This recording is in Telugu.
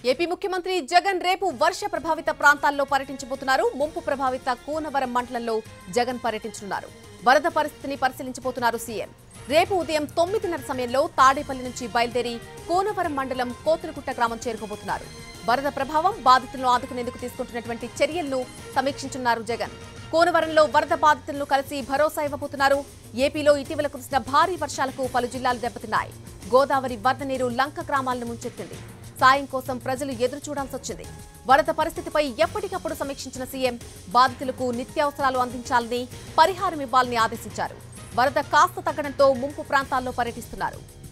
ఏపీ ముఖ్యమంత్రి జగన్ రేపు వర్ష ప్రభావిత ప్రాంతాల్లో పర్యటించబోతున్నారు ముంపు ప్రభావిత కూనవరం మండలంలో జగన్ పర్యటించనున్నారు వరద పరిస్థితిని పరిశీలించబోతున్నారు సీఎం రేపు ఉదయం తొమ్మిదిన్నర సమయంలో తాడేపల్లి నుంచి బయలుదేరి కూనవరం మండలం కోతులగుట్ట గ్రామం చేరుకోబోతున్నారు వరద ప్రభావం బాధితులను ఆదుకునేందుకు తీసుకుంటున్నటువంటి చర్యలను సమీక్షించున్నారు జగన్ కోనవరంలో వరద బాధితులను కలిసి భరోసా ఇవ్వబోతున్నారు ఏపీలో ఇటీవల కురిసిన భారీ వర్షాలకు పలు జిల్లాలు దెబ్బతిన్నాయి గోదావరి వరద నీరు లంక గ్రామాలను ముంచెత్తింది సాయం కోసం ప్రజలు ఎదురు చూడాల్సి వచ్చింది వరద పరిస్థితిపై ఎప్పటికప్పుడు సమీక్షించిన సీఎం బాధితులకు నిత్యావసరాలు అందించాలని పరిహారం ఇవ్వాలని ఆదేశించారు వరద కాస్త తగ్గడంతో ముంపు ప్రాంతాల్లో పర్యటిస్తున్నారు